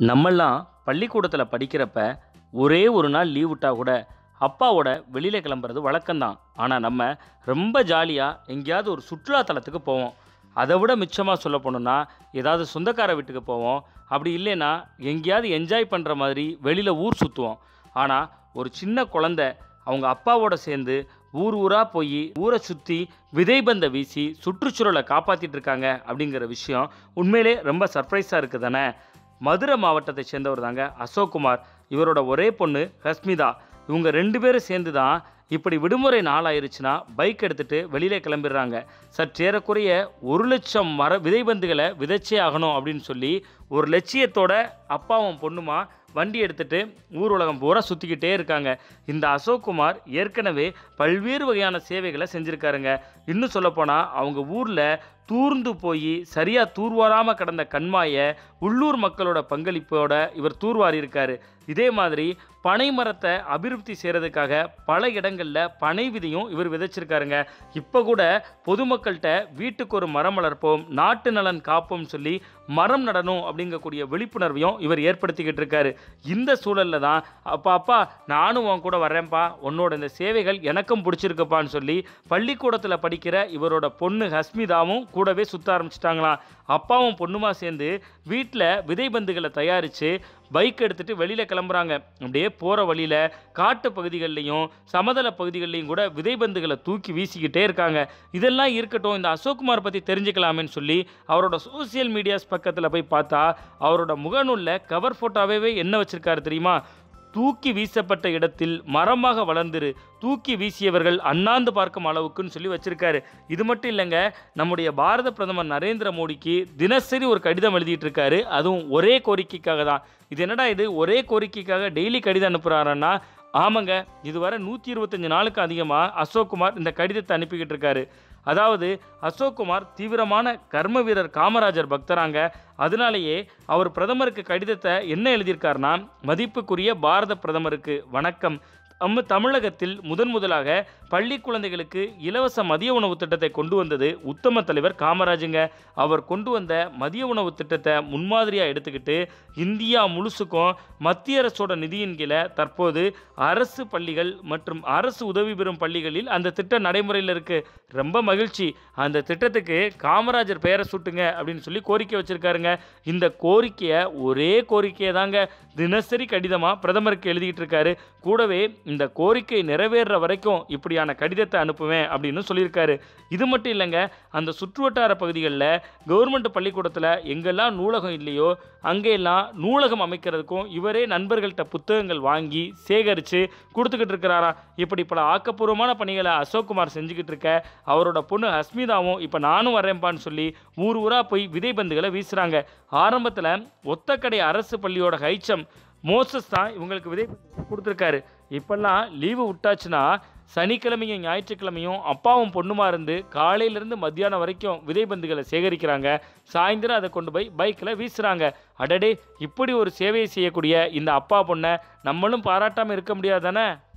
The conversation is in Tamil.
நம்மெல்லாம் பள்ளிக்கூடத்தில் படிக்கிறப்ப ஒரே ஒரு நாள் லீவ் விட்டா கூட அப்பாவோட வெளியில் கிளம்புறது வழக்கம்தான் ஆனால் நம்ம ரொம்ப ஜாலியாக எங்கேயாவது ஒரு சுற்றுலா தலத்துக்கு போவோம் அதை விட மிச்சமாக சொல்ல போனோம்னா ஏதாவது சொந்தக்கார வீட்டுக்கு போவோம் அப்படி இல்லைன்னா எங்கேயாவது என்ஜாய் பண்ணுற மாதிரி வெளியில் ஊர் சுற்றுவோம் ஆனால் ஒரு சின்ன குழந்தை அவங்க அப்பாவோட சேர்ந்து ஊர் ஊராக போய் ஊரை சுற்றி விதைபந்தை வீசி சுற்றுச்சூழலை காப்பாற்றிட்டு இருக்காங்க அப்படிங்கிற விஷயம் உண்மையிலே ரொம்ப சர்ப்ரைஸாக இருக்குது தானே மதுரை மாவட்டத்தை சேர்ந்தவர் தாங்க அசோக்குமார் இவரோட ஒரே பொண்ணு ஹஸ்மிதா இவங்க ரெண்டு பேரும் சேர்ந்து தான் இப்படி விடுமுறை நாள் ஆயிருச்சுன்னா பைக் எடுத்துகிட்டு வெளியில கிளம்பிடுறாங்க சற்றேறக்குறைய ஒரு லட்சம் மர விதைபந்துகளை விதைச்சே ஆகணும் அப்படின்னு சொல்லி ஒரு லட்சியத்தோட அப்பாவும் பொண்ணுமா வண்டி எடுத்துட்டு ஊர் உலகம் பூரா சுற்றிக்கிட்டே இருக்காங்க இந்த அசோக்குமார் ஏற்கனவே பல்வேறு வகையான சேவைகளை செஞ்சுருக்காருங்க இன்னும் சொல்லப்போனால் அவங்க ஊரில் தூர்ந்து போய் சரியாக தூர்வாராமல் கிடந்த கண்மாயை உள்ளூர் மக்களோட பங்களிப்போட இவர் தூர்வாரி இருக்காரு இதே மாதிரி பனை மரத்தை அபிவிருத்தி செய்கிறதுக்காக பல இடங்களில் பனை விதையும் இவர் விதைச்சிருக்காருங்க இப்போ கூட பொதுமக்கள்கிட்ட வீட்டுக்கு ஒரு மரம் வளர்ப்போம் நாட்டு நலன் காப்போம் சொல்லி மரம் நடணும் அப்படிங்கக்கூடிய விழிப்புணர்வையும் இவர் ஏற்படுத்திக்கிட்டு இருக்காரு இந்த சூழலில் தான் அப்பா அப்பா நானும் உன் கூட வர்றேன்ப்பா உன்னோட இந்த சேவைகள் எனக்கும் பிடிச்சிருக்குப்பான்னு சொல்லி பள்ளிக்கூடத்தில் படிக்கிற இவரோட பொண்ணு ஹஸ்மிதாவும் கூடவே சுத்த ஆரம்பிச்சிட்டாங்களாம் அப்பாவும் பொண்ணுமா சேர்ந்து வீட்டில் விதைபந்துகளை தயாரித்து பைக் எடுத்துகிட்டு வெளியில் கிளம்புறாங்க அப்படியே போகிற வழியில் காட்டு பகுதிகள்லையும் சமதள பகுதிகள்லையும் கூட விதைபந்துகளை தூக்கி வீசிக்கிட்டே இருக்காங்க இதெல்லாம் இருக்கட்டும் இந்த அசோக்குமார் பற்றி தெரிஞ்சுக்கலாமேன்னு சொல்லி அவரோட சோசியல் மீடியாஸ் பக்கத்தில் போய் பார்த்தா அவரோட முகநூலில் கவர் ஃபோட்டோவே என்ன வச்சுருக்காரு தெரியுமா தூக்கி வீசப்பட்ட இடத்தில் மரமாக வளர்ந்துரு தூக்கி வீசியவர்கள் அண்ணாந்து பார்க்கும் அளவுக்குன்னு சொல்லி வச்சிருக்காரு இது மட்டும் இல்லைங்க நம்முடைய பாரத பிரதமர் நரேந்திர மோடிக்கு தினசரி ஒரு கடிதம் எழுதிட்டு இருக்காரு அதுவும் ஒரே கோரிக்கைக்காக தான் இது என்னடா இது ஒரே கோரிக்கைக்காக டெய்லி கடிதம் அனுப்புகிறாருன்னா ஆமாங்க இதுவரை நூற்றி இருபத்தஞ்சு நாளுக்கு அதிகமாக அசோக்குமார் இந்த கடிதத்தை அனுப்பிக்கிட்டு இருக்காரு அதாவது அசோக்குமார் தீவிரமான கர்ம வீரர் காமராஜர் பக்தராங்க அதனாலேயே அவர் பிரதமருக்கு கடிதத்தை என்ன எழுதியிருக்காருன்னா மதிப்புக்குரிய பாரத பிரதமருக்கு வணக்கம் நம்ம தமிழகத்தில் முதன் முதலாக பள்ளி குழந்தைகளுக்கு இலவச மதிய உணவு திட்டத்தை கொண்டு வந்தது உத்தம தலைவர் காமராஜுங்க அவர் கொண்டு வந்த மதிய உணவு திட்டத்தை முன்மாதிரியாக எடுத்துக்கிட்டு இந்தியா முழுசுக்கும் மத்திய அரசோட நிதியின் கீழே தற்போது அரசு பள்ளிகள் மற்றும் அரசு உதவி பெறும் பள்ளிகளில் அந்த திட்டம் நடைமுறையில் இருக்குது ரொம்ப மகிழ்ச்சி அந்த திட்டத்துக்கு காமராஜர் பெயரை சூட்டுங்க அப்படின்னு சொல்லி கோரிக்கை வச்சுருக்காருங்க இந்த கோரிக்கையை ஒரே கோரிக்கையை தாங்க தினசரி கடிதமாக பிரதமருக்கு எழுதிக்கிட்டு இருக்காரு கூடவே இந்த கோரிக்கை நிறைவேற வரைக்கும் இப்படியான கடிதத்தை அனுப்புவேன் அப்படின்னு சொல்லியிருக்காரு இது மட்டும் இல்லைங்க அந்த சுற்றுவட்டார பகுதிகளில் கவர்மெண்ட் பள்ளிக்கூடத்தில் எங்கெல்லாம் நூலகம் இல்லையோ அங்கெல்லாம் நூலகம் அமைக்கிறதுக்கும் இவரே நண்பர்கள்ட்ட புத்தகங்கள் வாங்கி சேகரித்து கொடுத்துக்கிட்டு இருக்கிறாராம் இப்படி பல ஆக்கப்பூர்வமான பணிகளை அசோக்குமார் செஞ்சுக்கிட்டு இருக்க அவரோட பொண்ணு ஹஸ்மிதாவும் இப்போ நானும் வரேன்ப்பான்னு சொல்லி ஊர் ஊராக போய் விதைபந்துகளை வீசுகிறாங்க ஆரம்பத்தில் ஒத்தக்கடை அரசு பள்ளியோட ஹைச்சம் மோசஸ் தான் இவங்களுக்கு விதை கொடுத்துருக்காரு இப்போல்லாம் லீவு விட்டாச்சுன்னா சனிக்கிழமையும் ஞாயிற்றுக்கிழமையும் அப்பாவும் பொண்ணுமா இருந்து காலையிலேருந்து மத்தியானம் வரைக்கும் விதைபந்துகளை சேகரிக்கிறாங்க சாயந்தரம் அதை கொண்டு போய் பைக்கில் வீசுகிறாங்க அடடே இப்படி ஒரு சேவையை செய்யக்கூடிய இந்த அப்பா பொண்ணை நம்மளும் பாராட்டாமல் இருக்க முடியாது தானே